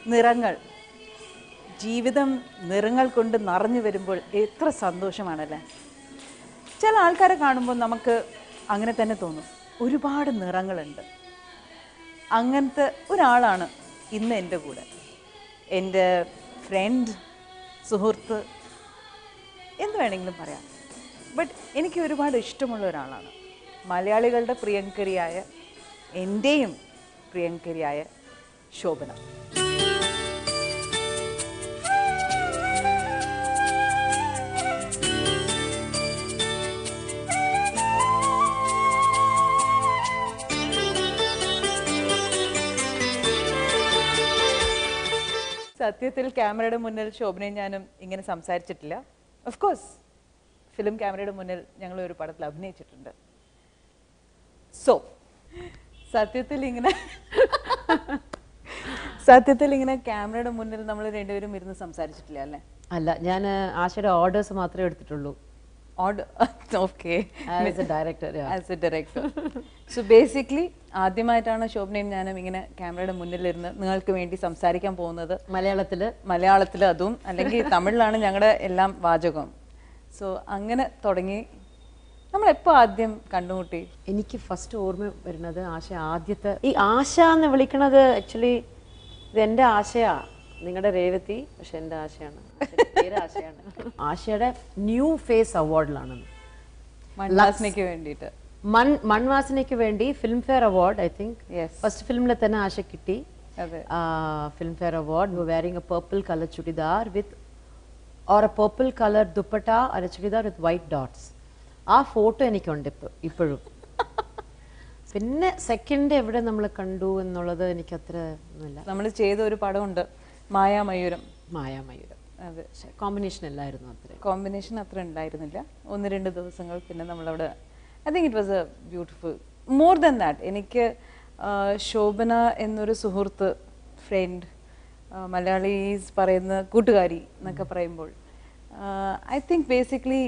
നിറങ്ങൾ ജീവിതം നിറങ്ങൾ കൊണ്ട് നിറഞ്ഞു വരുമ്പോൾ എത്ര സന്തോഷമാണല്ലേ ചില ആൾക്കാരെ കാണുമ്പോൾ നമുക്ക് അങ്ങനെ തന്നെ തോന്നും ഒരുപാട് നിറങ്ങളുണ്ട് അങ്ങനത്തെ ഒരാളാണ് ഇന്ന് എൻ്റെ കൂടെ എൻ്റെ ഫ്രണ്ട് സുഹൃത്ത് എന്ത് വേണമെങ്കിലും പറയാം ബട്ട് എനിക്ക് ഒരുപാട് ഇഷ്ടമുള്ള ഒരാളാണ് മലയാളികളുടെ പ്രിയങ്കരിയായ എൻ്റെയും പ്രിയങ്കരിയായ ശോഭന സത്യത്തിൽ ക്യാമറയുടെ മുന്നിൽ ശോഭനയും ഞാനും ഇങ്ങനെ സംസാരിച്ചിട്ടില്ല ഓഫ് കോഴ്സ് ഫിലിം ക്യാമറയുടെ മുന്നിൽ ഞങ്ങൾ ഒരു പടത്തിൽ അഭിനയിച്ചിട്ടുണ്ട് സോ സത്യത്തിൽ ഇങ്ങനെ സത്യത്തിൽ ഇങ്ങനെ ക്യാമറയുടെ മുന്നിൽ നമ്മൾ രണ്ടുപേരും ഇരുന്ന് സംസാരിച്ചിട്ടില്ല അല്ലേ അല്ല ഞാൻ ആശയുടെ ഓർഡേഴ്സ് മാത്രമേ എടുത്തിട്ടുള്ളൂ order okay as a director as a director so basically ആദ്യമായിട്ടാണ് ശോഭനയും ഞാനും ഇങ്ങനെ ക്യാമറയുടെ മുന്നിലിരുന്ന് നിങ്ങൾക്ക് വേണ്ടി സംസാരിക്കാൻ പോകുന്നത് മലയാളത്തിൽ മലയാളത്തിൽ അതും അല്ലെങ്കിൽ തമിഴിലാണ് ഞങ്ങളുടെ എല്ലാം വാചകം സോ അങ്ങനെ തുടങ്ങി നമ്മൾ എപ്പോൾ ആദ്യം കണ്ടുമുട്ടി എനിക്ക് ഫസ്റ്റ് ഓർമ്മ വരുന്നത് ആശ ആദ്യത്തെ ഈ ആശ എന്ന് വിളിക്കണത് ആക്ച്വലി ഇത് എൻ്റെ ആശയാ നിങ്ങളുടെ രേവതി പക്ഷെ എൻ്റെ ആശയാണ് ആശയുടെ പേര് ആശയാണ് ആശയുടെ ന്യൂ ഫേസ് അവാർഡിലാണ് മൺവാസനയ്ക്ക് വേണ്ടിയിട്ട് മൺ മൺവാസനയ്ക്ക് വേണ്ടി Filmfare award I think Yes. First ഫിലിമിൽ തന്നെ ആശ കിട്ടി അതെ Filmfare award wearing a purple colour churidar with or a purple colour dupatta അര ചുടിദാർ വിത്ത് വൈറ്റ് ഡോട്ട്സ് ആ ഫോട്ടോ എനിക്കുണ്ട് ഇപ്പോൾ ഇപ്പോഴും പിന്നെ സെക്കൻഡ് എവിടെ നമ്മൾ കണ്ടു എന്നുള്ളത് എനിക്ക് അത്ര ഒന്നുമില്ല നമ്മൾ ചെയ്ത ഒരു പടമുണ്ട് മായാമയൂരം മായാമയൂരം അതെ കോമ്പിനേഷൻ അല്ലായിരുന്നു അത്ര കോമ്പിനേഷൻ അത്ര ഉണ്ടായിരുന്നില്ല ഒന്ന് രണ്ട് ദിവസങ്ങൾ പിന്നെ നമ്മളവിടെ I think it was a beautiful more than that എനിക്ക് ആ, ശോഭന എന്നൊരു സുഹൃത്ത് ഫ്രണ്ട് മലയാളീസ് പറയുന്ന കൂട്ടുകാരി എന്നൊക്കെ പറയുമ്പോൾ I think basically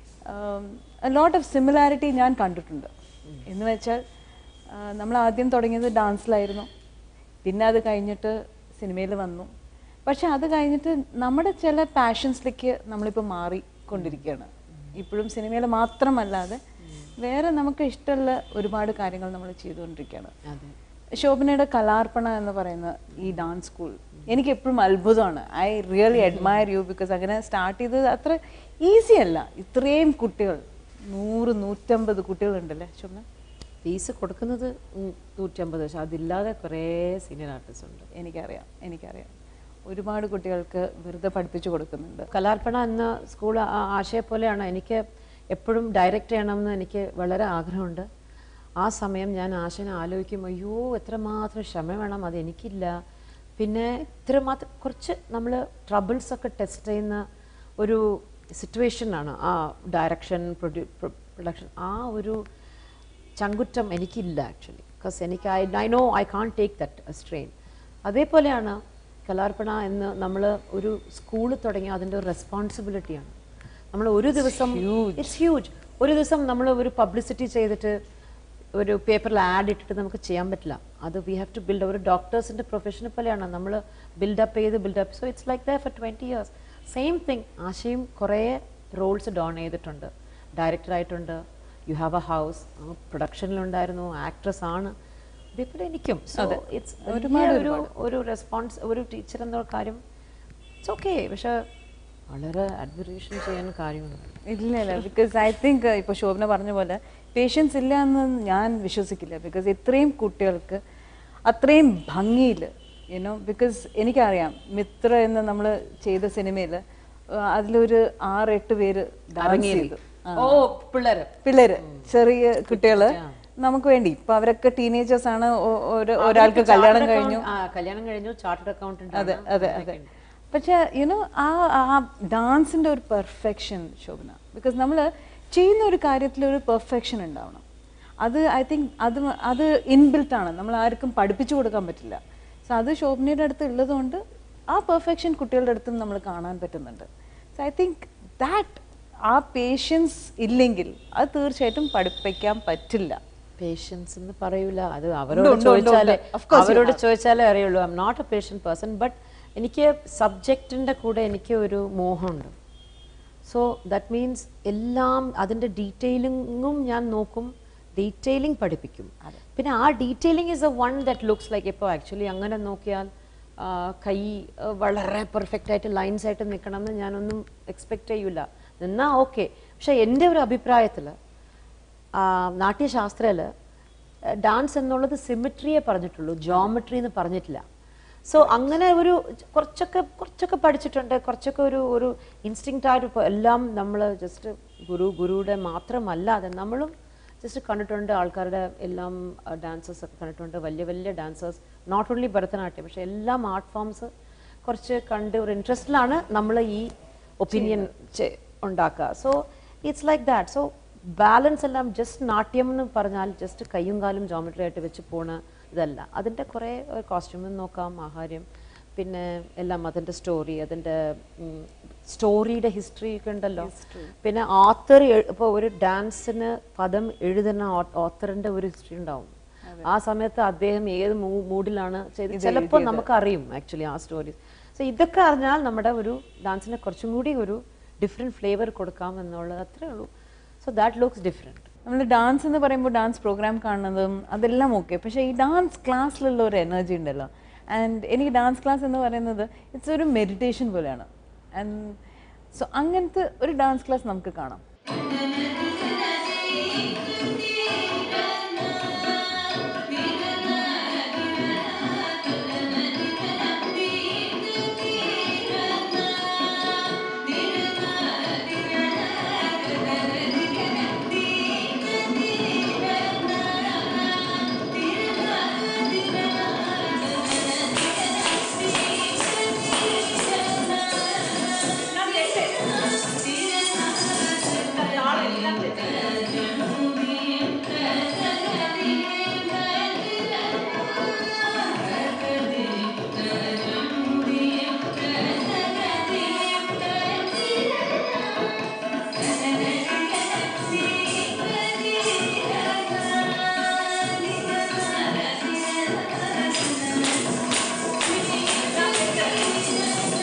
lot of similarity ഞാൻ കണ്ടിട്ടുണ്ട് എന്ന് വെച്ചാൽ ആ, നമ്മൾ ആദ്യം തുടങ്ങിയത് ഡാൻസിലായിരുന്നു പിന്നെ അത് കഴിഞ്ഞിട്ട് സിനിമയിൽ വന്നു പക്ഷെ അത് കഴിഞ്ഞിട്ട് നമ്മുടെ ചില പാഷൻസിലേക്ക് നമ്മളിപ്പോൾ മാറിക്കൊണ്ടിരിക്കുകയാണ് ഇപ്പോഴും സിനിമയിൽ മാത്രമല്ലാതെ വേറെ നമുക്ക് ഇഷ്ടമുള്ള ഒരുപാട് കാര്യങ്ങൾ നമ്മൾ ചെയ്തുകൊണ്ടിരിക്കുകയാണ് അതെ ശോഭനയുടെ കലാർപ്പണ എന്ന് പറയുന്ന ഈ ഡാൻസ് സ്കൂൾ എനിക്ക് എപ്പോഴും അത്ഭുതമാണ് I really admire you because അങ്ങനെ സ്റ്റാർട്ട് ചെയ്തത് അത്ര ഈസി അല്ല ഇത്രയും കുട്ടികൾ നൂറ് നൂറ്റമ്പത് കുട്ടികളുണ്ടല്ലേ ശോഭന ഫീസ് കൊടുക്കുന്നത് ഉം നൂറ്റമ്പത് പക്ഷെ അതില്ലാതെ കുറേ സീനിയർ ആർട്ടിസ്റ്റ് ഉണ്ട് എനിക്കറിയാം എനിക്കറിയാം ഒരുപാട് കുട്ടികൾക്ക് വെറുതെ പഠിപ്പിച്ചു കൊടുക്കുന്നുണ്ട് കലാർപ്പണ എന്ന സ്കൂൾ ആശയെ പോലെയാണ് എനിക്ക് എപ്പോഴും ഡയറക്റ്റ് ചെയ്യണമെന്ന് എനിക്ക് വളരെ ആഗ്രഹമുണ്ട് ആ സമയം ഞാൻ ആശനെ ആലോചിക്കും അയ്യോ എത്രമാത്രം ക്ഷമ വേണം അത് എനിക്കില്ല പിന്നെ ഇത്രമാത്രം കുറച്ച് നമ്മൾ ട്രബിൾസ് ഒക്കെ ടെസ്റ്റ് ചെയ്യുന്ന ഒരു സിറ്റുവേഷനാണ് ആ ഡയറക്ഷൻ പ്രൊഡ്യൂ പ്രൊഡക്ഷൻ ആ ഒരു ചങ്കുറ്റം എനിക്കില്ല ആക്ച്വലി ബിക്കോസ് എനിക്ക് I I know I can't take that strain അതേപോലെയാണ് കലാർപ്പണ എന്ന് നമ്മൾ ഒരു സ്കൂൾ തുടങ്ങി അതിൻ്റെ ഒരു റെസ്പോൺസിബിലിറ്റിയാണ് നമ്മൾ ഒരു ദിവസം ഇറ്റ്സ് ഹ്യൂജ് ഒരു ദിവസം നമ്മൾ ഒരു പബ്ലിസിറ്റി ചെയ്തിട്ട് ഒരു പേപ്പറിൽ ആഡ് ഇട്ടിട്ട് നമുക്ക് ചെയ്യാൻ പറ്റില്ല അത് വി ഹാവ് ടു ബിൽഡ് ഒരു ഡോക്ടേഴ്സിൻ്റെ പ്രൊഫഷനെ പോലെയാണ് നമ്മൾ ബിൽഡപ്പ് ചെയ്ത് build up so it's like the for twenty years same thing ആശയും കുറേ റോൾസ് ഡോൺ ചെയ്തിട്ടുണ്ട് ഡയറക്ടറായിട്ടുണ്ട് യു ഹാവ് എ ഹൗസ് പ്രൊഡക്ഷനിലുണ്ടായിരുന്നു ആക്ട്രസ് ആണ് അതേപോലെ എനിക്കും സോ ഇറ്റ്സ് ഒരുപാട് ഒരു ഒരു റെസ്പോൺസ് ഒരു ടീച്ചർ എന്ന കാര്യം ഇറ്റ്സ് ഓക്കെ പക്ഷെ വളരെ അഡ്മിറേഷൻ ചെയ്യാൻ കാര്യമുണ്ട് ഇല്ല ഇല്ല ബിക്കോസ് ഐ തിങ്ക് ഇപ്പോൾ ശോഭന പറഞ്ഞ പോലെ പേഷ്യൻസ് ഇല്ല എന്ന് ഞാൻ വിശ്വസിക്കില്ല ബിക്കോസ് ഇത്രയും കുട്ടികൾക്ക് അത്രയും ഭംഗിയിൽ യുനോ ബിക്കോസ് എനിക്കറിയാം മിത്ര എന്ന് നമ്മൾ ചെയ്ത സിനിമയിൽ അതിലൊരു ആറ് എട്ട് പേര് ഡാൻസ് ചെയ്തു ഓ പിള്ളേര് പിള്ളേര് ചെറിയ കുട്ടികള് നമുക്ക് വേണ്ടി ഇപ്പൊ അവരൊക്കെ ടീനേജേഴ്സ് ആണ് ഒ- ഒരു- ഒരാൾക്ക് കല്യാണം കഴിഞ്ഞു ആ കല്യാണം കഴിഞ്ഞു ചാർട്ടേഡ് അക്കൗണ്ടന്റ് അതെ അതെ അതെ പക്ഷെ യുനോ ആ ആ ഡാൻസിന്റെ ഒരു പെർഫെക്ഷൻ ശോഭന ബിക്കോസ് നമ്മൾ ചെയ്യുന്ന ഒരു കാര്യത്തിൽ ഒരു പെർഫെക്ഷൻ ഉണ്ടാവണം അത് ഐ തിങ്ക് അത് മ- അത് ഇൻബിൽട്ട് ആണ് നമ്മൾ ആർക്കും പഠിപ്പിച്ചു കൊടുക്കാൻ പറ്റില്ല സോ അത് ശോഭനയുടെ അടുത്ത് ഉള്ളതുകൊണ്ട് ആ പെർഫെക്ഷൻ കുട്ടികളുടെ അടുത്തും നമ്മൾ കാണാൻ പറ്റുന്നുണ്ട് സോ ഐ തിങ്ക് ദാറ്റ് ആ പേഷ്യൻസ് ഇല്ലെങ്കിൽ അത് തീർച്ചയായിട്ടും പഠിപ്പിക്കാൻ പറ്റില്ല പേഷ്യൻസ് എന്ന് പറയൂല അത് അവരോട് ഉണ്ട്, ഉണ്ട്, ഉണ്ട്. ചോദിച്ചാലേ Of course you അവരോട് ചോദിച്ചാലേ അറിയുള്ളൂ I'm not a patient person but എനിക്ക് സബ്ജക്റ്റിൻ്റെ കൂടെ എനിക്ക് ഒരു മോഹമുണ്ട് സോ ദാറ്റ് മീൻസ് എല്ലാം അതിൻ്റെ ഡീറ്റെയിലിങ്ങും ഞാൻ നോക്കും ഡീറ്റെയിലിംഗ് പഠിപ്പിക്കും പിന്നെ ആ detailing is a one that looks like ഇപ്പോൾ ആക്ച്വലി അങ്ങനെ നോക്കിയാൽ ആ, കൈ ആ, വളരെ പെർഫെക്റ്റ് ആയിട്ട് ലൈൻസ് ആയിട്ട് നിൽക്കണം എന്ന് ഞാനൊന്നും എക്സ്പെക്റ്റ് ചെയ്യില്ല നിന്നാ ഓക്കെ പക്ഷെ എൻ്റെ ഒരു അഭിപ്രായത്തിൽ നാട്യശാസ്ത്രയിൽ ഡാൻസ് എന്നുള്ളത് സിമിട്രിയെ പറഞ്ഞിട്ടുള്ളൂ ജോമെട്രി എന്ന് പറഞ്ഞിട്ടില്ല സോ അങ്ങനെ ഒരു കുറച്ചൊക്കെ കുറച്ചൊക്കെ പഠിച്ചിട്ടുണ്ട് കുറച്ചൊക്കെ ഒരു ഒരു ഇൻസ്റ്റിങ്റ്റ് ആയിട്ട് ഇപ്പൊ എല്ലാം നമ്മൾ ജസ്റ്റ് ഗുരു ഗുരുവിടെ മാത്രമല്ലാതെ നമ്മളും ജസ്റ്റ് കണ്ടിട്ടുണ്ട് ആൾക്കാരുടെ എല്ലാം ഡാൻസേഴ്സ് ഒക്കെ കണ്ടിട്ടുണ്ട് വലിയ വലിയ ഡാൻസേഴ്സ് നോട്ട് ഓൺലി ഭരതനാട്യം പക്ഷെ എല്ലാം ആർട്ട് ഫോംസ് കുറച്ച് കണ്ട് ഒരു ഇൻട്രസ്റ്റിലാണ് നമ്മൾ ഈ ഒപ്പീനിയൻ ഉണ്ടാക്കുക so it's like that so balance എല്ലാം ജസ്റ്റ് നാട്യം എന്ന് പറഞ്ഞാൽ ജസ്റ്റ് കയ്യും കാലും ജോമെട്രി ആയിട്ട് വെച്ച് പോണ ഇതല്ല അതിൻ്റെ കുറേ കോസ്റ്റ്യൂമും നോക്കാം ആഹാര്യം പിന്നെ എല്ലാം അതിൻ്റെ സ്റ്റോറി അതിൻ്റെ സ്റ്റോറിയുടെ ഹിസ്റ്ററി ഒക്കെ ഉണ്ടല്ലോ പിന്നെ ഓത്തർ ഇപ്പോൾ ഒരു ഡാൻസിന് പദം എഴുതുന്ന ഓത്തറിൻ്റെ ഒരു ഹിസ്റ്ററി ഉണ്ടാവും ആ സമയത്ത് അദ്ദേഹം ഏത് മൂഡിലാണ് ചെയ്ത് ചിലപ്പോൾ നമുക്ക് അറിയും ആക്ച്വലി ആ സ്റ്റോറി സോ ഇതൊക്കെ അറിഞ്ഞാൽ നമ്മുടെ ഒരു ഡാൻസിനെ കുറച്ചും കൂടി ഒരു ഡിഫറെൻറ്റ് ഫ്ലേവർ കൊടുക്കാം എന്നുള്ളത് അത്രേ ഉള്ളൂ സോ ദാറ്റ് ലുക്സ് ഡിഫറെൻറ്റ് നമ്മൾ ഡാൻസ് എന്ന് പറയുമ്പോൾ ഡാൻസ് പ്രോഗ്രാം കാണുന്നതും അതെല്ലാം ഓക്കെ പക്ഷേ ഈ ഡാൻസ് ക്ലാസ്സിലുള്ള ഒരു എനർജി ഉണ്ടല്ലോ ആൻഡ് എനിക്ക് ഡാൻസ് ക്ലാസ് എന്ന് പറയുന്നത് ഇറ്റ്സ് ഒരു മെഡിറ്റേഷൻ പോലെയാണ് ആൻഡ് സോ അങ്ങനത്തെ ഒരു ഡാൻസ് ക്ലാസ് നമുക്ക് കാണാം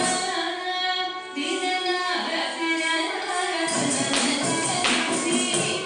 Thank you.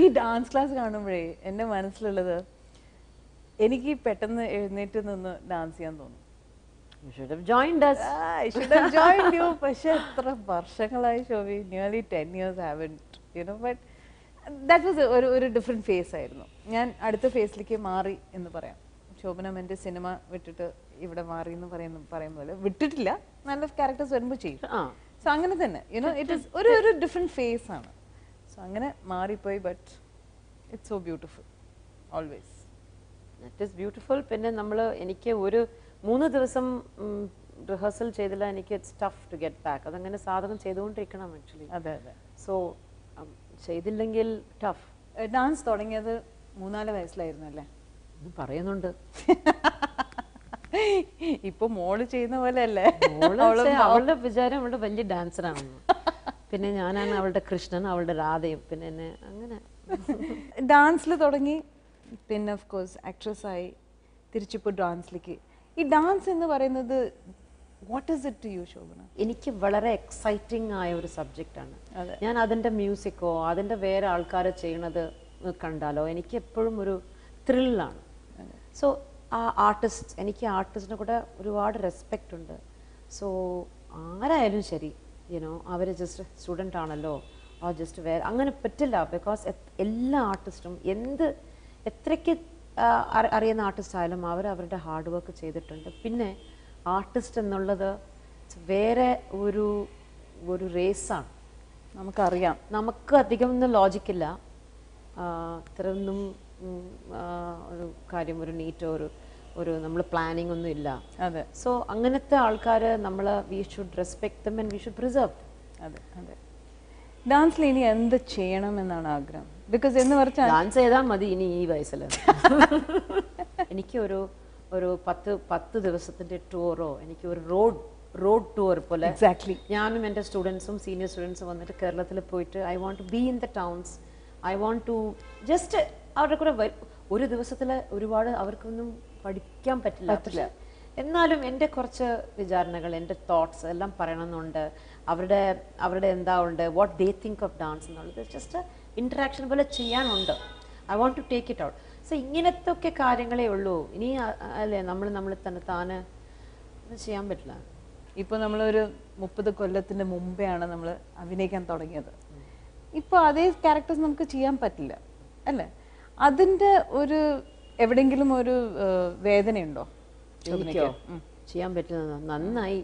ഡാൻസ് ക്ലാസ് കാണുമ്പോഴേ എൻ്റെ മനസ്സിലുള്ളത് എനിക്ക് പെട്ടെന്ന് എഴുന്നേറ്റ് നിന്ന് ഡാൻസ് ചെയ്യാൻ തോന്നും You should have joined us. I should have joined you. പക്ഷെ എത്ര വർഷങ്ങളായി ഷോവി nearly ten years haven't you know but that was ഒരു ഒരു ഡിഫറെൻറ്റ് ഫേസ് ആയിരുന്നു ഞാൻ അടുത്ത ഫേസിലേക്ക് മാറി എന്ന് പറയാം ശോഭനം എൻ്റെ സിനിമ വിട്ടിട്ട് ഇവിടെ മാറി എന്ന് പറയുന്ന പറയും പോലെ വിട്ടിട്ടില്ല നല്ല ക്യാരക്ടേഴ്സ് വരുമ്പോൾ ചെയ്യും ആ സോ അങ്ങനെ തന്നെ യുനോ ഇറ്റ് ഇസ് ഒരു ഒരു ഡിഫറെൻറ്റ് ഫേസ് ആണ് സോ അങ്ങനെ മാറിപ്പോയി but it's so beautiful always that is beautiful പിന്നെ നമ്മൾ എനിക്ക് ഒരു മൂന്ന് ദിവസം റിഹേഴ്സൽ ചെയ്തില്ല എനിക്ക് it's tough to get back അതങ്ങനെ സാധനം ചെയ്തുകൊണ്ടിരിക്കണം ആക്ച്വലി അതെ അതെ സോ ചെയ്തില്ലെങ്കിൽ ടഫ് ഡാൻസ് തുടങ്ങിയത് മൂന്നാല് വയസ്സിലായിരുന്നു അല്ലേ പറയുന്നുണ്ട് ഇപ്പൊ മോള് ചെയ്യുന്ന പോലെ അല്ലേ മോള് വെച്ചാ അവളുടെ വിചാരം അവളുടെ വലിയ ഡാൻസറാണെന്ന് പിന്നെ ഞാനാണ് അവളുടെ കൃഷ്ണൻ അവളുടെ രാധയും പിന്നെ എന്നെ അങ്ങനെ ഡാൻസിൽ തുടങ്ങി പിന്നെ ഓഫ് കോഴ്സ് ആക്ട്രസ് ആയി തിരിച്ചിപ്പോൾ ഡാൻസിലേക്ക് ഈ ഡാൻസ് എന്ന് പറയുന്നത് what is it to you Shobana എനിക്ക് വളരെ എക്സൈറ്റിംഗ് ആയ ഒരു സബ്ജക്റ്റാണ് അതെ. ഞാൻ അതിൻ്റെ മ്യൂസിക്കോ അതിൻ്റെ വേറെ ആൾക്കാർ ചെയ്യണത് കണ്ടാലോ എനിക്ക് എപ്പോഴും ഒരു ത്രില്ലാണ് സോ ആ ആർട്ടിസ്റ്റ് എനിക്ക് ആർട്ടിസ്റ്റിനെ കൂടെ ഒരുപാട് റെസ്പെക്റ്റ് ഉണ്ട് സോ ആരായാലും ശരി യുനോ അവർ ജസ്റ്റ് സ്റ്റുഡൻ്റ് ആണല്ലോ ആ ജസ്റ്റ് വേറെ അങ്ങനെ പറ്റില്ല ബിക്കോസ് എല്ലാ ആർട്ടിസ്റ്റും എന്ത് എത്രയ്ക്ക് ആ, അറി- അറിയുന്ന ആർട്ടിസ്റ്റ് ആയാലും അവർ അവരുടെ ഹാർഡ് വർക്ക് ചെയ്തിട്ടുണ്ട് പിന്നെ ആർട്ടിസ്റ്റ് എന്നുള്ളത് വേറെ ഒരു ഒരു റേസാണ് നമുക്കറിയാം നമുക്ക് അധികം ഒന്നും ലോജിക്കില്ല ഇത്രയൊന്നും ഉം, ആ, ഒരു കാര്യം ഒരു നീറ്റോ ഒരു ഒരു നമ്മൾ പ്ലാനിങ് ഒന്നും ഇല്ല അതെ സോ അങ്ങനത്തെ ആൾക്കാർ നമ്മൾ we should respect them and we should preserve അതെ അതെ ഡാൻസിൽ ഇനി എന്ത് ചെയ്യണം എന്നാണ് ആഗ്രഹം ബിക്കോസ് എന്ന് പറഞ്ഞാൽ ഡാൻസ് ചെയ്താൽ മതി ഇനി ഈ വയസ്സിൽ എനിക്ക് ഒരു ഒരു പത്ത് പത്ത് ദിവസത്തിന്റെ ടൂറോ എനിക്ക് ഒരു റോഡ് റോഡ് ടൂർ പോലെ എക്സാക്ട്ലി ഞാനും എൻ്റെ സ്റ്റുഡൻസും സീനിയർ സ്റ്റുഡൻസും വന്നിട്ട് കേരളത്തിൽ പോയിട്ട് I want to be in the towns I want to just അവരുടെ കൂടെ വ- ഒരു ദിവസത്തിൽ ഒരുപാട് അവർക്കൊന്നും പഠിക്കാൻ പറ്റില്ല പക്ഷെ എന്നാലും എൻ്റെ കുറച്ച് വിചാരണകൾ എൻ്റെ തോട്ട്സ് എല്ലാം പറയണമെന്നുണ്ട് അവരുടെ അവരുടെ എന്താ ഉണ്ട് what they think of dance എന്നുള്ളത് ജസ്റ്റ് ഇൻറ്ററാക്ഷൻ പോലെ ചെയ്യാനുണ്ട് I want to take it out so ഇങ്ങനത്തെ ഒക്കെ കാര്യങ്ങളേ ഉള്ളൂ ഇനി അ- അല്ലേ നമ്മൾ നമ്മൾ തന്നെ താനെ ഒന്നും ചെയ്യാൻ പറ്റില്ല ഇപ്പോൾ നമ്മളൊരു മുപ്പത് കൊല്ലത്തിന് മുമ്പേ ആണ് നമ്മൾ അഭിനയിക്കാൻ തുടങ്ങിയത് ഇപ്പോൾ അതേ ക്യാരക്ടേഴ്സ് നമുക്ക് ചെയ്യാൻ പറ്റില്ല അല്ലേ അതിൻ്റെ ഒരു എവിടെയെങ്കിലും ഒരു ഏഹ്, വേദനയുണ്ടോ എനിക്കോ ചെയ്യാൻ പറ്റുന്ന നന്നായി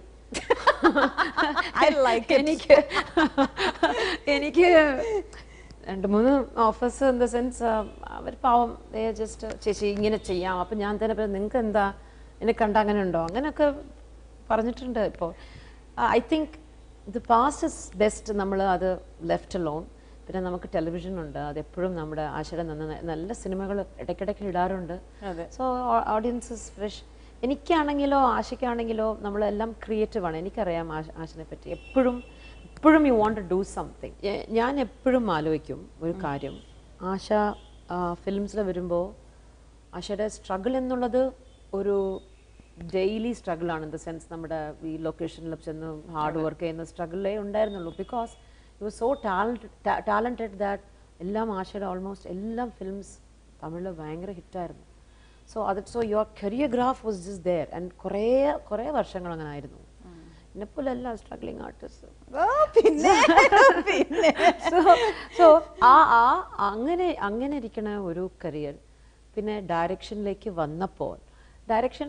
I like എനിക്ക് എനിക്ക് രണ്ട് മൂന്ന് ഓഫേഴ്സ് ഇൻ ദ സെൻസ് അവർ പാവം ജസ്റ്റ് ചേച്ചി ഇങ്ങനെ ചെയ്യാം അപ്പം ഞാൻ തന്നെ നിങ്ങൾക്ക് എന്താ എന്നെ കണ്ട അങ്ങനെ ഉണ്ടോ അങ്ങനെയൊക്കെ പറഞ്ഞിട്ടുണ്ട് ഇപ്പോൾ I think the past is best നമ്മൾ അത് ലെഫ്റ്റ് ലോൺ പിന്നെ നമുക്ക് ടെലിവിഷൻ ഉണ്ട് അത് എപ്പോഴും നമ്മുടെ ആശയുടെ നന്ന നല്ല സിനിമകൾ ഇടയ്ക്കിടയ്ക്ക് ഇടാറുണ്ട് അതെ സോ ഓഡിയൻസ് ഇസ് ഫ്രഷ് എനിക്കാണെങ്കിലോ ആശയ്ക്കാണെങ്കിലോ നമ്മളെല്ലാം ക്രിയേറ്റീവ് ആണ് എനിക്കറിയാം ആശ ആശനെ പറ്റി എപ്പോഴും എപ്പോഴും you want to do something ഞാൻ എപ്പോഴും ആലോചിക്കും ഒരു കാര്യം ആശ ഫിലിംസിൽ വരുമ്പോൾ ആശയുടെ സ്ട്രഗിൾ എന്നുള്ളത് ഒരു ഡെയിലി സ്ട്രഗിൾ ആണ് ഇൻ ദ സെൻസ് നമ്മുടെ ഈ ലൊക്കേഷനിൽ ചെന്ന് ഹാർഡ് വർക്ക് ചെയ്യുന്ന സ്ട്രഗിളേ ഉണ്ടായിരുന്നുള്ളൂ because you so talent talented that എല്ലാം ആശയുടെ ഓൾമോസ്റ്റ് എല്ലാം ഫിലിംസ് തമിഴിൽ ഭയങ്കര ഹിറ്റായിരുന്നു സോ അത് so your choreograph was just there and കുറേ കുറേ വർഷങ്ങൾ അങ്ങനെ ആയിരുന്നു എന്നെപ്പോലെ അല്ല സ്ട്രഗ്ലിംഗ് ആർട്ടിസ്റ്റ് പിന്നെ പിന്നെ സോ സോ ആ ആ അങ്ങനെ അങ്ങനെ ഇരിക്കണ ഒരു കരിയർ പിന്നെ ഡയറക്ഷനിലേക്ക് വന്നപ്പോൾ ഡയറക്ഷൻ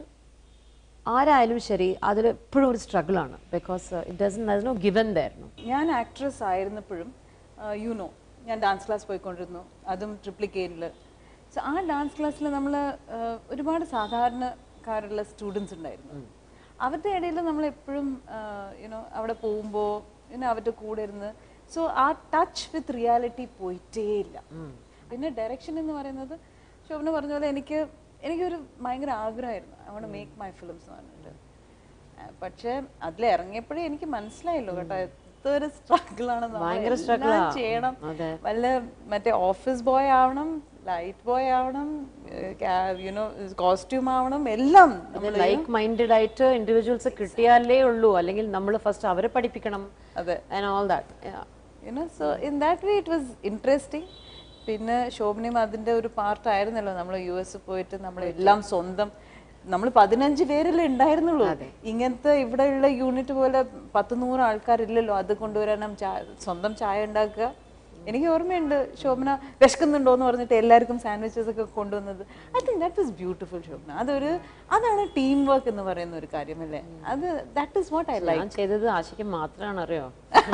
ആരായാലും ശരി അതിൽ എപ്പോഴും ഒരു സ്ട്രഗിളാണ് because it doesn't know given ദായിരുന്നു ഞാൻ ആക്ട്രസ് ആയിരുന്നപ്പോഴും യു നോ ഞാൻ ഡാൻസ് ക്ലാസ് പോയിക്കൊണ്ടിരുന്നു അതും ട്രിപ്ലിക്കേനിൽ സോ ആ ഡാൻസ് ക്ലാസ്സിൽ നമ്മൾ ഒരുപാട് സാധാരണക്കാരുള്ള സ്റ്റുഡൻസ് ഉണ്ടായിരുന്നു അവരുടെ ഇടയിൽ നമ്മൾ എപ്പോഴും യുനോ അവിടെ പോകുമ്പോൾ യുനോ അവരുടെ കൂടെ ഇരുന്ന് സോ ആ ടച്ച് വിത്ത് റിയാലിറ്റി പോയിട്ടേ ഇല്ല പിന്നെ ഡയറക്ഷൻ എന്ന് പറയുന്നത് ശോഭന പറഞ്ഞ പോലെ എനിക്ക് എനിക്കൊരു ഭയങ്കര ആഗ്രഹമായിരുന്നു I want make my films എന്ന് പറഞ്ഞിട്ട് ആ, പക്ഷേ അതിൽ ഇറങ്ങിയപ്പോഴേ എനിക്ക് മനസ്സിലായല്ലോ കേട്ടോ എത്തൊരു സ്ട്രഗിൾ ആണ് നമ്മൾ ഭയങ്കര എല്ലാം struggle ആ. ചെയ്യണം അതെ. വല്ല മറ്റേ ഓഫീസ് ബോയ് ആവണം ലൈറ്റ് ബോയ് ആവണം യുനോ കോസ്റ്റ്യൂം ആവണം എല്ലാം നമ്മള് ലൈക്ക് മൈൻഡഡ് ആയിട്ട് ഇൻഡിവിജ്വൽസ് കിട്ടിയാലേ ഉള്ളൂ അല്ലെങ്കിൽ നമ്മൾ ഫസ്റ്റ് അവരെ പഠിപ്പിക്കണം അതെ and all that you know so in that way it was interesting പിന്നെ ശോഭനയും അതിന്റെ ഒരു പാർട്ടായിരുന്നല്ലോ നമ്മൾ യു എസ് പോയിട്ട് നമ്മളെല്ലാം സ്വന്തം നമ്മൾ പതിനഞ്ച് പേരല്ലേ ഉണ്ടായിരുന്നുള്ളൂ ഇങ്ങനത്തെ ഇവിടെയുള്ള യൂണിറ്റ് പോലെ പത്ത് നൂറ് ആൾക്കാരില്ലല്ലോ അത് കൊണ്ടുവരാനും ചാ- സ്വന്തം ചായ ഉണ്ടാക്കുക എനിക്ക് ഓർമ്മയുണ്ട് ശോഭന വിശക്കുന്നുണ്ടോ എന്ന് പറഞ്ഞിട്ട് എല്ലാവർക്കും സാൻഡ്വിച്ചസ് ഒക്കെ കൊണ്ടുവന്നത് I think that is beautiful Shobana അതൊരു അതാണ് ടീം വർക്ക് എന്ന് പറയുന്ന ഒരു കാര്യമല്ലേ അത് that is what I like ഞാൻ ചെയ്തത് ആശയ്ക്ക് മാത്രമാണ് അറിയോ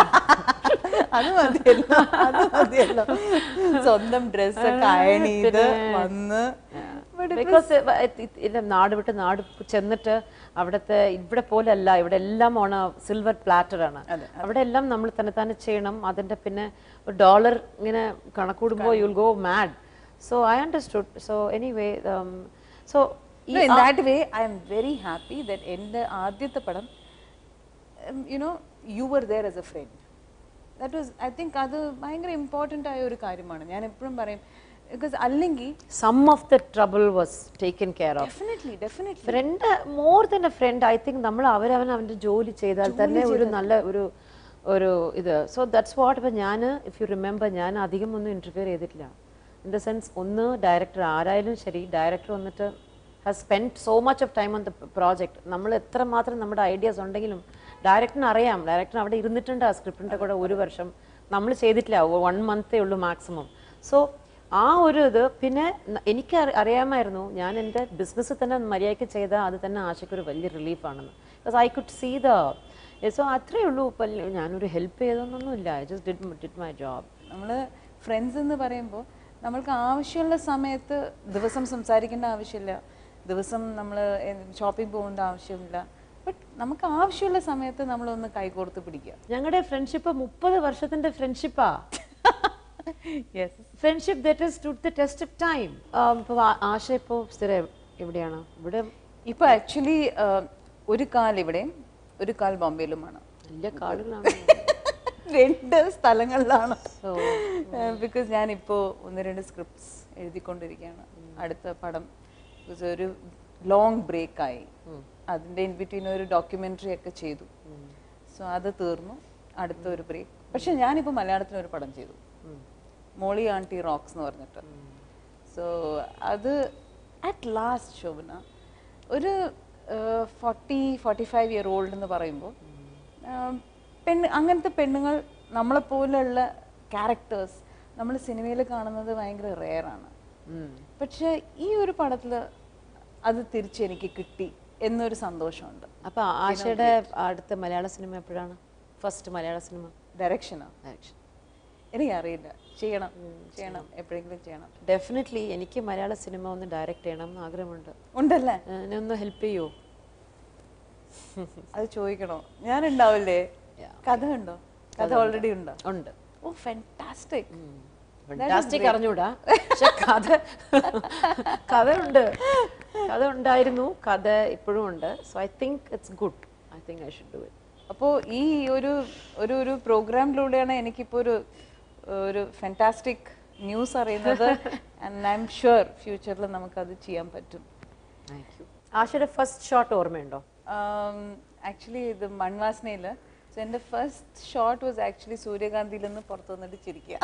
അത് മതിയല്ലോ അത് മതിയല്ലോ സ്വന്തം ഡ്രസ് ഒക്കെ അയൺ ചെയ്ത് വന്ന് ബിക്കോസ് നാട് വിട്ട് നാട് ചെന്നിട്ട് അവിടുത്തെ ഇവിടെ പോലല്ല ഇവിടെ എല്ലാം ഓണ സിൽവർ പ്ലാറ്റർ ആണ് അവിടെ എല്ലാം നമ്മൾ തന്നെ തന്നെ ചെയ്യണം അതിന്റെ പിന്നെ ഡോളർ ഇങ്ങനെ കണക്കൂടുമ്പോൾ you'll go mad so I understood so anyway so in that way I'm very happy that എൻ്റെ ആദ്യത്തെ പടം you know you were there as a friend that was I think അത് ഭയങ്കര ഇമ്പോർട്ടൻ്റ് ആയ ഒരു കാര്യമാണ് ഞാൻ എപ്പോഴും പറയും ബിക്കോസ് അല്ലെങ്കിൽ some of the trouble was taken care of definitely definitely friend more than a friend I think നമ്മൾ അവരവൻ അവൻ്റെ ജോലി ചെയ്താൽ തന്നെ ഒരു നല്ല ഒരു ഒരു ഇത് സോ ദാറ്റ്സ് വാട്ട് ഇപ്പം ഞാൻ ഇഫ് യു റിമെമ്പർ ഞാൻ അധികം ഒന്നും ഇൻ്റർഫിയർ ചെയ്തിട്ടില്ല ഇൻ ദ സെൻസ് ഒന്ന് ഡയറക്ടർ ആരായാലും ശരി ഡയറക്ടർ വന്നിട്ട് has spend so much of time on the project നമ്മൾ എത്രമാത്രം നമ്മുടെ ഐഡിയാസ് ഉണ്ടെങ്കിലും ഡയറക്ടറിന് അറിയാം ഡയറക്ടർ അവിടെ ഇരുന്നിട്ടുണ്ട് ആ സ്ക്രിപ്റ്റിൻ്റെ കൂടെ ഒരു വർഷം നമ്മൾ ചെയ്തിട്ടില്ല വൺ മന്തേ ഉള്ളൂ മാക്സിമം സോ ആ ഒരു ഇത് പിന്നെ ന- എനിക്ക് അറി- അറിയാമായിരുന്നു ഞാൻ എൻ്റെ ബിസിനസ് തന്നെ മര്യാദയ്ക്ക് ചെയ്താൽ അത് തന്നെ ആശയ്ക്കൊരു വലിയ റിലീഫാണെന്ന് because I could see the so അത്രയേ ഉള്ളൂ ഇപ്പം ഞാനൊരു ഹെൽപ്പ് ചെയ്തൊന്നൊന്നുമില്ല I just did did my job നമ്മൾ ഫ്രണ്ട്സ് എന്ന് പറയുമ്പോൾ നമ്മൾക്ക് ആവശ്യമുള്ള സമയത്ത് ദിവസം സംസാരിക്കേണ്ട ആവശ്യമില്ല ദിവസം നമ്മൾ ഷോപ്പിംഗ് പോകേണ്ട ആവശ്യമില്ല ബട്ട് നമുക്ക് ആവശ്യമുള്ള സമയത്ത് നമ്മളൊന്ന് കൈകോർത്ത് പിടിക്കുക ഞങ്ങളുടെ ഫ്രണ്ട്ഷിപ്പ് മുപ്പത് വർഷത്തിന്റെ ഫ്രണ്ട്ഷിപ്പാ yes friendship that is to the test of time ഇപ്പോൾ ആശ ഇപ്പോൾ സ്ഥിരം എവിടെയാണ് ഇവിടെ ഇപ്പോൾ ആക്ച്വലി ഒരു കാൽ ഇവിടെയും ഒരു കാൽ ബോംബെയിലുമാണ് വലിയ കാടുകളാണ് രണ്ട് സ്ഥലങ്ങളിലാണ് ബിക്കോസ് ഞാനിപ്പോൾ ഒന്ന് രണ്ട് സ്ക്രിപ്റ്റ്സ് എഴുതിക്കൊണ്ടിരിക്കുകയാണ് അടുത്ത പടം because ഒരു ലോങ് ബ്രേക്കായി അതിൻ്റെ ഇൻ ബിറ്റ്വീൻ ഒരു ഡോക്യുമെൻ്ററി ഒക്കെ ചെയ്തു സോ അത് തീർന്നു അടുത്ത ഒരു ബ്രേക്ക് പക്ഷെ ഞാനിപ്പോൾ മലയാളത്തിൽ ഒരു പടം ചെയ്തു മോളി ആൻറ്റി റോക്സ് എന്ന് പറഞ്ഞിട്ട് സോ അത് അറ്റ് ലാസ്റ്റ് ശോഭന ഒരു forty forty five year old എന്ന് പറയുമ്പോൾ പെണ്ണ് അങ്ങനത്തെ പെണ്ണുങ്ങൾ നമ്മളെപ്പോലെയുള്ള ക്യാരക്ടേഴ്സ് നമ്മൾ സിനിമയിൽ കാണുന്നത് ഭയങ്കര റെയറാണ് പക്ഷെ ഈ ഒരു പടത്തിൽ അത് തിരിച്ചെനിക്ക് കിട്ടി എന്നൊരു സന്തോഷമുണ്ട് അപ്പൊ ആശയുടെ അടുത്ത മലയാള സിനിമ എപ്പോഴാണ് ഫസ്റ്റ് മലയാള സിനിമ ഡയറക്ഷനാണ് ഡയറക്ഷൻ എനിക്കറിയില്ല ചെയ്യണം ചെയ്യണം എപ്പോഴെങ്കിലും ചെയ്യണം ഡെഫിനറ്റ്ലി എനിക്ക് മലയാള സിനിമ ഒന്ന് ഡയറക്റ്റ് ചെയ്യണം എന്ന് ആഗ്രഹമുണ്ട് ഉണ്ടല്ലേ എന്നെ ഒന്ന് ഹെൽപ്പ് ചെയ്യൂ അത് ചോദിക്കണോ ഞാൻ ഉണ്ടാവില്ലേ കഥ ഉണ്ടോ കഥ ഓൾറെഡി ഉണ്ടോ ഉണ്ട് ഓ ഫാന്റാസ്റ്റിക് ഫാന്റാസ്റ്റിക് അറിഞ്ഞൂടാ പക്ഷെ കഥ കഥ ഉണ്ട് കഥ ഉണ്ടായിരുന്നു കഥ ഇപ്പോഴും ഉണ്ട് so I think it's good I think I should do it അപ്പോൾ ഈ ഒരു ഒരു ഒരു പ്രോഗ്രാമിലൂടെയാണ് എനിക്കിപ്പോൾ ഒരു ഒരു ഫാന്റാസ്റ്റിക് ന്യൂസ് അറിയുന്നത് ആൻഡ് ഐ എം ഷുവർ ഫ്യൂച്ചറിൽ നമുക്കത് ചെയ്യാൻ പറ്റും താങ്ക് യു ആശയുടെ ഫസ്റ്റ് ഷോട്ട് ഓർമ്മയുണ്ടോ ആക്ച്വലി ഇത് മൺവാസനയിൽ സോ എൻ്റെ ഫസ്റ്റ് ഷോട്ട് വാസ് ആക്ച്വലി സൂര്യകാന്തിയിൽ നിന്ന് പുറത്തു വന്നിട്ട് ചിരിക്കുക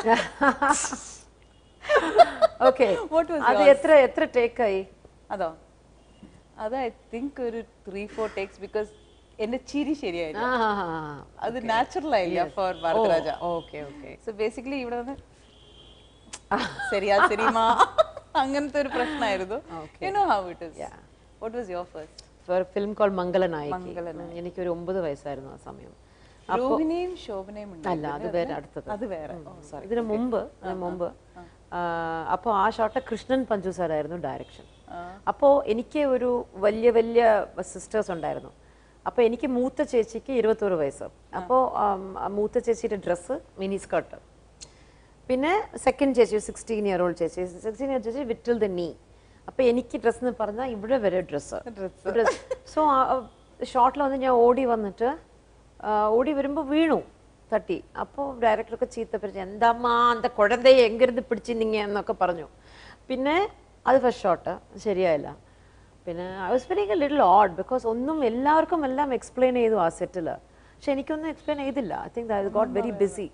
ഓക്കെ What was അത് എത്ര എത്ര ടേക്ക് ആയി അതോ അത് ഐ തിങ്ക് ഒരു ത്രീ ഫോർ ടേക്സ് ബിക്കോസ് എൻ്റെ ചിരി ശരിയായില്ല അത് നാച്ചുറൽ ആയില്ല for Bharathiraja okay okay so basically ഇവിടെ വന്ന് ശരിയാ ശരിമാ അങ്ങനത്തെ ഒരു പ്രശ്നമായിരുന്നു you know how it is what was your first film call മംഗളനായിക്ക് എനിക്കൊരു ഒമ്പത് വയസ്സായിരുന്നു ആ സമയം രോഹിണിയും ശോഭനയും ഉണ്ട് അല്ല അത് വേറെ അടുത്തത് അത് വേറെ ഓ സോറി ഇതിന് മുമ്പ് ഇതിന് മുമ്പ് അപ്പോൾ ആ ഷോട്ട് കൃഷ്ണൻ പഞ്ചു സാറായിരുന്നു ഡയറക്ഷൻ അപ്പോൾ എനിക്ക് ഒരു വലിയ വലിയ സിസ്റ്റേഴ്സ് ഉണ്ടായിരുന്നു അപ്പോൾ എനിക്ക് മൂത്ത ചേച്ചിക്ക് ഇരുപത്തൊരു വയസ്സ് അപ്പോൾ മൂത്ത ചേച്ചിയുടെ ഡ്രസ്സ് മിനി സ്കർട്ട് പിന്നെ സെക്കൻഡ് ചേച്ചി സിക്സ്റ്റീൻ ഇയർ ഓൾഡ് ചേച്ചി സിക്സ്റ്റീൻ ഇയർ ചേച്ചി വിറ്റിൽ ദ നീ അപ്പോൾ എനിക്ക് ഡ്രസ്സ് എന്ന് പറഞ്ഞാൽ ഇവിടെ വരെ ഡ്രസ്സ് ഡ്രസ്സ് സോ ഷോർട്ടിൽ വന്ന് ഞാൻ ഓടി വന്നിട്ട് ആ, ഓടി വരുമ്പോൾ വീണു തട്ടി അപ്പോൾ ഡയറക്ടറൊക്കെ ചീത്ത പറഞ്ഞു എന്താമ്മാ അന്ത കുഴന്തയെ എങ്കിരുന്ന് പിടിച്ചിന്നിങ്ങ എന്നൊക്കെ പറഞ്ഞു പിന്നെ അത് ഫസ്റ്റ് ഷോട്ട് ശരിയായില്ല പിന്നെ I was very little odd because ഒന്നും എല്ലാവർക്കും എല്ലാം എക്സ്പ്ലെയിൻ ചെയ്തു ആ സെറ്റിൽ പക്ഷെ എനിക്കൊന്നും എക്സ്പ്ലെയിൻ ചെയ്തില്ല I think I got very busy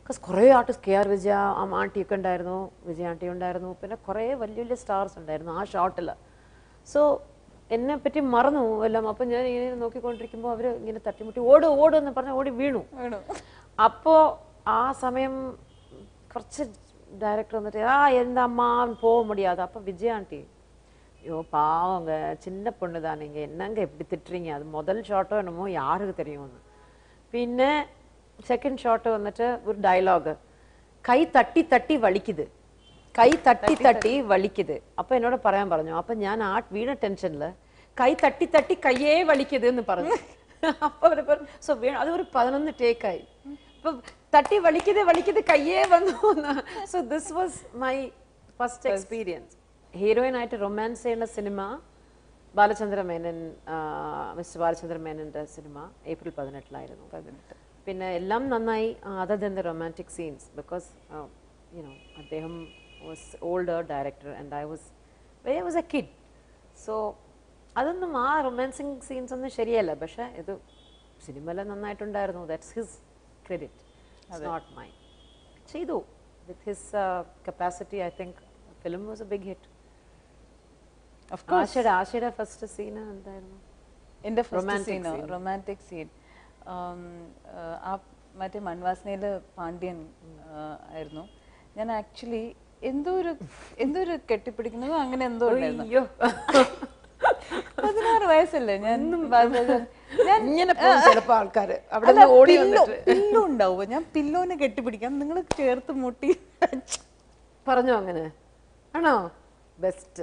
because കുറേ ആർട്ടിസ്റ്റ് കെ ആർ വിജയ ആൻറ്റിയൊക്കെ ഉണ്ടായിരുന്നു വിജയ ആൻറ്റി ഉണ്ടായിരുന്നു പിന്നെ കുറേ വലിയ വലിയ സ്റ്റാർസ് ഉണ്ടായിരുന്നു ആ ഷോട്ടിൽ സോ എന്നെ പറ്റി മറന്നു എല്ലാം അപ്പം ഞാൻ ഇങ്ങനെ നോക്കിക്കൊണ്ടിരിക്കുമ്പോൾ അവർ ഇങ്ങനെ തട്ടിമുട്ടി ഓട് ഓട് എന്ന് പറഞ്ഞ് ഓടി വീണു വീണു. അപ്പോൾ ആ സമയം കുറച്ച് ഡയറക്ടർ വന്നിട്ട് ആ എന്താ அம்மா போக முடியாது அப்போ விஜய் ஆண்டி ஐயோ பாவங்க சின்ன பொண்ணு தான் நீங்கள் என்னங்க இப்படி திட்டுறீங்க அது முதல் ഷോട്ടോ என்னமோ யாருக்கு தெரியும்னு പിന്നെ സെക്കൻഡ് ഷോട്ട് വന്നിട്ട് ഒരു ഡയലോഗ് കൈ തട്ടി തട്ടി വലിക്കുത് കൈ തട്ടി തട്ടി വലിക്കുത് അപ്പൊ എന്നോട് പറയാൻ പറഞ്ഞു അപ്പൊ ഞാൻ ആ വീണ ടെൻഷനില് കൈ തട്ടി തട്ടി കയ്യേ വലിക്കുത് എന്ന് പറഞ്ഞു അപ്പൊ അവര് പറഞ്ഞു സോ വീണ അത് ഒരു പതിനൊന്ന് ടേക്കായി അപ്പൊ തട്ടി വലിക്കുത് വലിക്കുത് കയ്യേ വന്നു so this was my first experience heroine ആയിട്ട് റൊമാൻസ് ചെയ്യുന്ന സിനിമ ബാലചന്ദ്ര മേനൻ മിസ്റ്റർ ബാലചന്ദ്ര മേനന്റെ സിനിമ ഏപ്രിൽ പതിനെട്ടിലായിരുന്നു പതിനെട്ട് പിന്നെ എല്ലാം നന്നായി other than the romantic scenes because you know അദ്ദേഹം was older director and I was I was a kid so അതൊന്നും ആ റൊമാൻസിങ് സീൻസ് ഒന്നും ശരിയല്ല പക്ഷെ ഇത് സിനിമയിൽ നന്നായിട്ടുണ്ടായിരുന്നു that's his credit not my ചെയ്തു with his capacity I think film was A big hit Of course. ആശയുടെ ആശയുടെ ഫസ്റ്റ് സീന് എന്തായിരുന്നു എൻ്റെ ഫസ്റ്റ് Romantic സീനോ scene. റൊമാൻറ്റിക് സീൻ ആ മറ്റേ മൺവാസനയില് പാണ്ഡ്യൻ ആ, ആയിരുന്നു ഞാൻ ആക്ച്വലി എന്തോ ഒരു എന്തോ ഒരു കെട്ടിപ്പിടിക്കുന്നതോ അങ്ങനെ എന്തോ ഉണ്ടായിരുന്നു അയ്യോ പതിനാറ് വയസ്സല്ലേ ഞാൻ ബാലരാജൻ- ഞാൻ ഇങ്ങനെ പോകും ചിലപ്പോ ആൾക്കാര് അവിടെ നിന്ന് ഓടി വന്നിട്ട് പില്ലോ ഉണ്ടാവുക ഞാൻ പില്ലോനെ കെട്ടിപ്പിടിക്കാം നിങ്ങൾ ചേർത്ത് മുട്ടി പറഞ്ഞോ അങ്ങനെ ആണോ best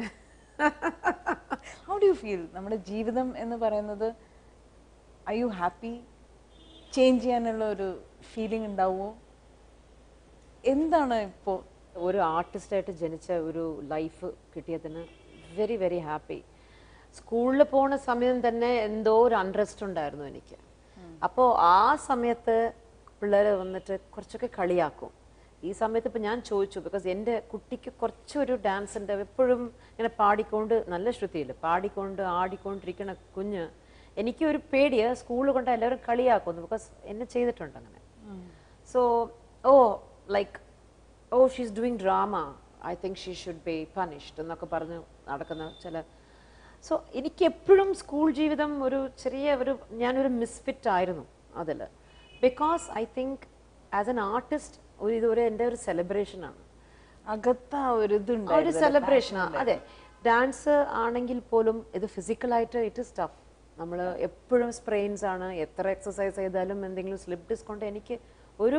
how do you feel നമ്മുടെ ജീവിതം എന്ന് പറയുന്നത് ഐ യു ഹാപ്പി ചേഞ്ച് ചെയ്യാനുള്ള ഒരു ഫീലിംഗ് ഉണ്ടാവുമോ എന്താണ് ഇപ്പോൾ ഒരു ആർട്ടിസ്റ്റായിട്ട് ജനിച്ച ഒരു ലൈഫ് കിട്ടിയതിന് വെരി വെരി ഹാപ്പി സ്കൂളിൽ പോണ സമയം തന്നെ എന്തോ ഒരു അൺറെസ്റ്റ് ഉണ്ടായിരുന്നു എനിക്ക് അപ്പോൾ ആ സമയത്ത് പിള്ളേർ വന്നിട്ട് കുറച്ചൊക്കെ കളിയാക്കും ഈ സമയത്ത് ഇപ്പം ഞാൻ ചോദിച്ചു ബിക്കോസ് എൻ്റെ കുട്ടിക്ക് കുറച്ചൊരു ഡാൻസ് ഉണ്ട് എപ്പോഴും ഇങ്ങനെ പാടിക്കൊണ്ട് നല്ല ശ്രുതിയിൽ പാടിക്കൊണ്ട് ആടിക്കൊണ്ടിരിക്കണ കുഞ്ഞ് എനിക്ക് ഒരു പേടിയ സ്കൂളിൽ കൊണ്ട് എല്ലാവരും കളിയാക്കുന്നു ബിക്കോസ് എന്നെ ചെയ്തിട്ടുണ്ട് അങ്ങനെ so oh like oh she's doing drama I think she should be punished എന്നൊക്കെ പറഞ്ഞ് നടക്കുന്ന ചില സോ എനിക്ക് എപ്പോഴും സ്കൂൾ ജീവിതം ഒരു ചെറിയ ഒരു ഞാനൊരു മിസ്ഫിറ്റ് ആയിരുന്നു അതിൽ because I think as an artist ഒരു ഇതൊരു എൻ്റെ ഒരു സെലിബ്രേഷനാണ് അകത്ത ഒരു ഒരു ഇതുണ്ടായിരുന്നു സെലിബ്രേഷൻ അതെ ഡാൻസ് ആണെങ്കിൽ പോലും ഇത് ഫിസിക്കലായിട്ട് ഇറ്റ് ഇസ് ടഫ് നമ്മൾ എപ്പോഴും സ്പ്രെയിൻസ് ആണ് എത്ര എക്സസൈസ് ചെയ്താലും എന്തെങ്കിലും സ്ലിപ്പ് ഡിസ്ക് കൊണ്ട് എനിക്ക് ഒരു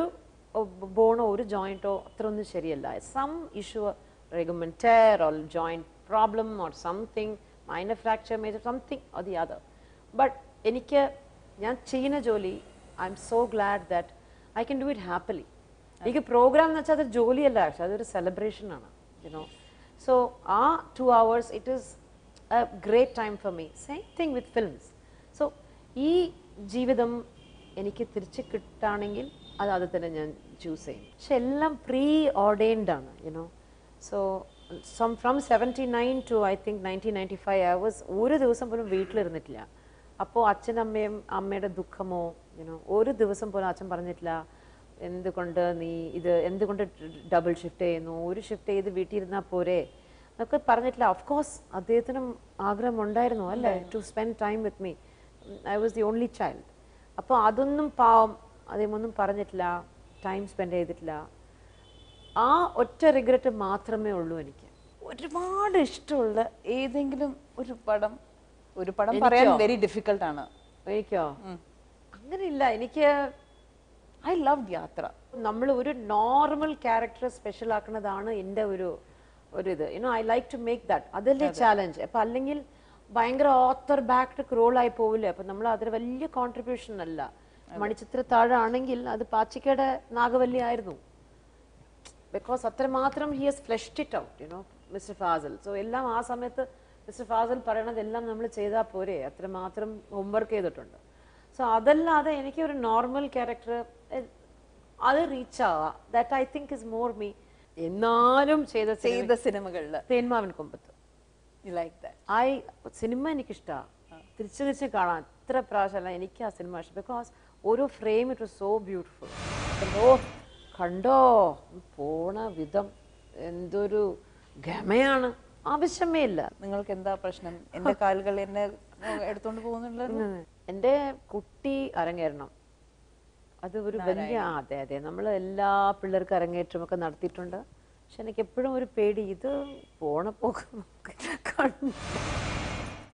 ബോണോ ഒരു ജോയിൻറ്റോ അത്ര ഒന്നും ശരിയല്ല some issue ligament or joint problem or something minor fracture major something or the other but എനിക്ക് ഞാൻ ചെയ്യുന്ന ജോലി I'm so glad that I can do it happily എനിക്ക് പ്രോഗ്രാം എന്ന് വെച്ചാൽ അത് ജോലിയല്ല പക്ഷെ അതൊരു സെലിബ്രേഷൻ ആണ് യുനോ സോ ആ two hours it is a great time for me same thing with films so ഈ ജീവിതം എനിക്ക് തിരിച്ച് കിട്ടുകയാണെങ്കിൽ അത് അത് തന്നെ ഞാൻ ചൂസ് ചെയ്യും പക്ഷെ എല്ലാം പ്രീ ഓർഡൈൻഡ് ആണ് you know so some from seventy nine to I think nineteen ninety five hours ഒരു ദിവസം പോലും വീട്ടിലിരുന്നിട്ടില്ല അപ്പോൾ അച്ഛനമ്മയും അമ്മയുടെ ദുഃഖമോ യുനോ ഒരു ദിവസം പോലും അച്ഛൻ പറഞ്ഞിട്ടില്ല എന്തുകൊണ്ട് നീ ഇത് എന്തുകൊണ്ട് ഡബിൾ ഷിഫ്റ്റ് ചെയ്യുന്നു ഒരു ഷിഫ്റ്റ് ചെയ്ത് വീട്ടിൽ ഇരുന്നാൽ പോരെ എന്നൊക്കെ പറഞ്ഞിട്ടില്ല ഓഫ് കോഴ്സ് അദ്ദേഹത്തിനും ആഗ്രഹം ഉണ്ടായിരുന്നു അല്ലേ to spend time with me I was the only child അപ്പോൾ അതൊന്നും പാവം അദ്ദേഹം ഒന്നും പറഞ്ഞിട്ടില്ല ടൈം സ്പെൻഡ് ചെയ്തിട്ടില്ല ആ ഒറ്റ റിഗ്രറ്റ് മാത്രമേ ഉള്ളൂ എനിക്ക് ഒരുപാട് ഇഷ്ടമുള്ള ഏതെങ്കിലും ഒരു പടം ഒരു പടം പറയാൻ വെരി ഡിഫിക്കൽട്ട് ആണ് എനിക്കോ അങ്ങനെയില്ല എനിക്ക് ഐ ലവ് യാത്ര നമ്മൾ ഒരു നോർമൽ ക്യാരക്ടർ സ്പെഷ്യൽ ആക്കുന്നതാണ് എൻ്റെ ഒരു ഒരു ഇത് you know I like to make that അതല്ലേ ചാലഞ്ച് അപ്പൊ അല്ലെങ്കിൽ ഭയങ്കര ഓത്തർ ബാക്ട് ആയി പോവില്ലേ അപ്പൊ നമ്മൾ അതിന് വലിയ കോൺട്രിബ്യൂഷൻ അല്ല മണിച്ചിത്ര താഴാണെങ്കിൽ അത് പാച്ചിക്കയുടെ നാഗവല്ലി ആയിരുന്നു ബിക്കോസ് അത്രമാത്രം he has flushed it out you know mister Fazil so എല്ലാം ആ സമയത്ത് മിസ്റ്റർ ഫാസൽ പറയണതെല്ലാം നമ്മൾ ചെയ്താൽ പോരെ അത്രമാത്രം ഹോംവർക്ക് ചെയ്തിട്ടുണ്ട് സോ അതല്ലാതെ എനിക്ക് ഒരു നോർമൽ ക്യാരക്ടർ അത് റീച്ച് ആവാ that I think is more me എന്നാലും ചെയ്ത ചെയ്ത സിനിമകളിൽ Thenmavin Kombath you like that I സിനിമ എനിക്കിഷ്ടമാണ് തിരിച്ചു തിരിച്ച് കാണാൻ എത്ര പ്രാവശ്യമല്ല എനിക്ക് ആ സിനിമ ഇഷ്ടം ബിക്കോസ് ഓരോ frame it was so beautiful oh കണ്ടോ പോണ വിധം എന്തൊരു ഗമയാണ് ആവശ്യമേ ഇല്ല നിങ്ങൾക്ക് എന്താ പ്രശ്നം എന്റെ കാലുകൾ എന്നെ എടുത്തോണ്ട് പോകുന്നുള്ളത് എൻ്റെ കുട്ടി അരങ്ങേറണം അത് ഒരു വലിയ ആ, അതെ അതെ നമ്മൾ എല്ലാ പിള്ളേർക്കും അരങ്ങേറ്റമൊക്കെ നടത്തിയിട്ടുണ്ട് പക്ഷെ എനിക്ക് എപ്പോഴും ഒരു പേടി ഇത് പോണ പോക്ക് നമുക്ക് കണ്ടു